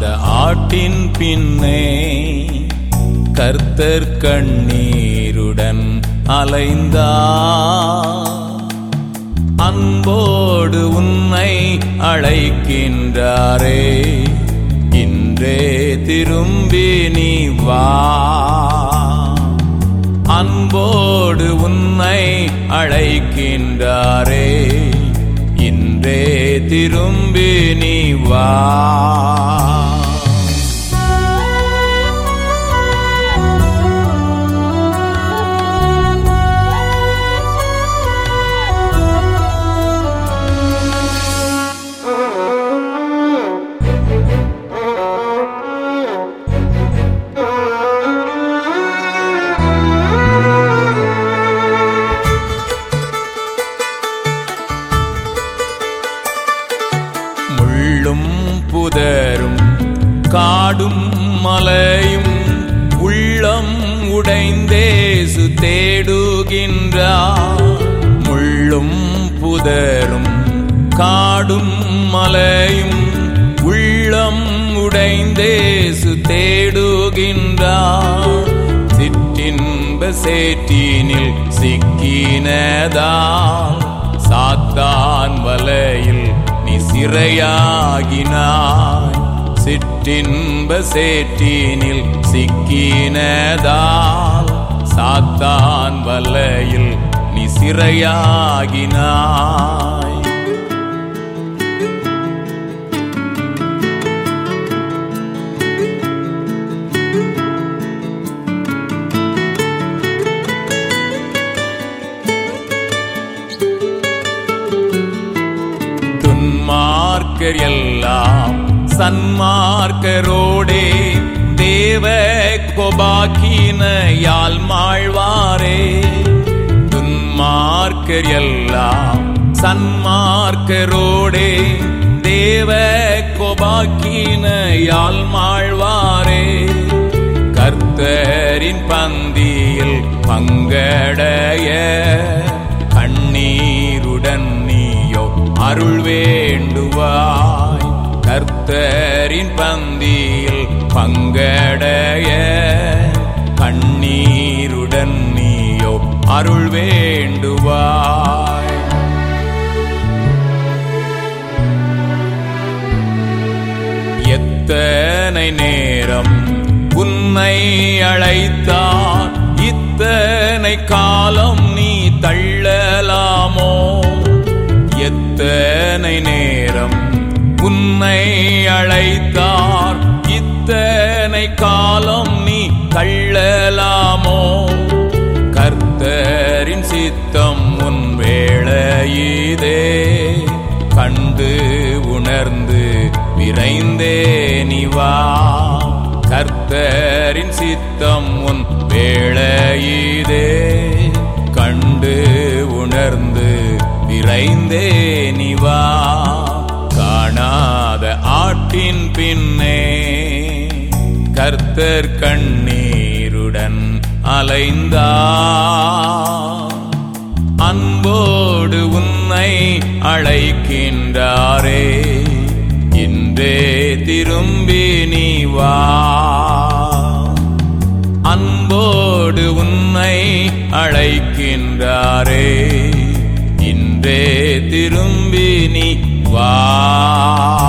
ஆட்டின் பின்னே கர்த்தர் கண்ணீருடன் அலைந்தா அன்போடு உன்னை அழைக்கின்றாரே இன்றே திரும்பி நீ வா அன்போடு உன்னை அழைக்கின்றாரே இன்றே திரும்பி நீ வா முள்ளும் புதரும் காடும் மலையும் உள்ளம் உடைந்தேசு தேடுகின்றார் முள்ளும் புதரும் காடும் மலையும் உள்ளம் உடைந்தேசு தேடுகின்றார் சிற்றின்ப சேற்றினில் சிக்கினதால் சாத்தான் வலையில் நீ சிறையாகினாய் சிற்றின்ப சேற்றினில் சிக்கினதால் சாத்தான் வலையில் நீ சிறையாகினாய் துன்மார்க்கர் எல்லாம் சன்மார்க்கரோடே தேவ கொபாக்கினையால் மாழ்வாரே துன்மார்க்கர் எல்லாம் சன்மார்க்கரோடே தேவ கொபாக்கினையால் மாழ்வாரே கர்த்தரின் பந்தியில் பங்கடைய கண்ணீருடன் நீயோ அருள் வேண்டுவாய் கர்த்தரின் பந்தியில் பங்கடைய கண்ணீருடன் நீயோ அருள் வேண்டுவாய் எத்தனை நேரம் உன்னை அழைத்தார் இத்தனை காலம் நீ தள்ளலாமோ எத்தனை நேரம் உன்னை அழைத்தார் இத்தனை காலம் நீ தள்ளலாமோ கர்த்தரின் சித்தம் உன் வேளையிதே கண்டு உணர்ந்து விரைந்தே நிவா கர்த்தரின் சித்தம் உன் வேளையிதே கண்டு உணர்ந்து விரைந்தே நிவா காணாத ஆட்டின் பின்னே கர்த்தர் கண்ணீருடன் அலைந்தா அன்போடு உன்னை அழைக்கின்றாரே இன்றே திரும்பி நீ வா அன்போடு உன்னை அழைக்கின்றாரே இன்றே திரும்பி நீ வா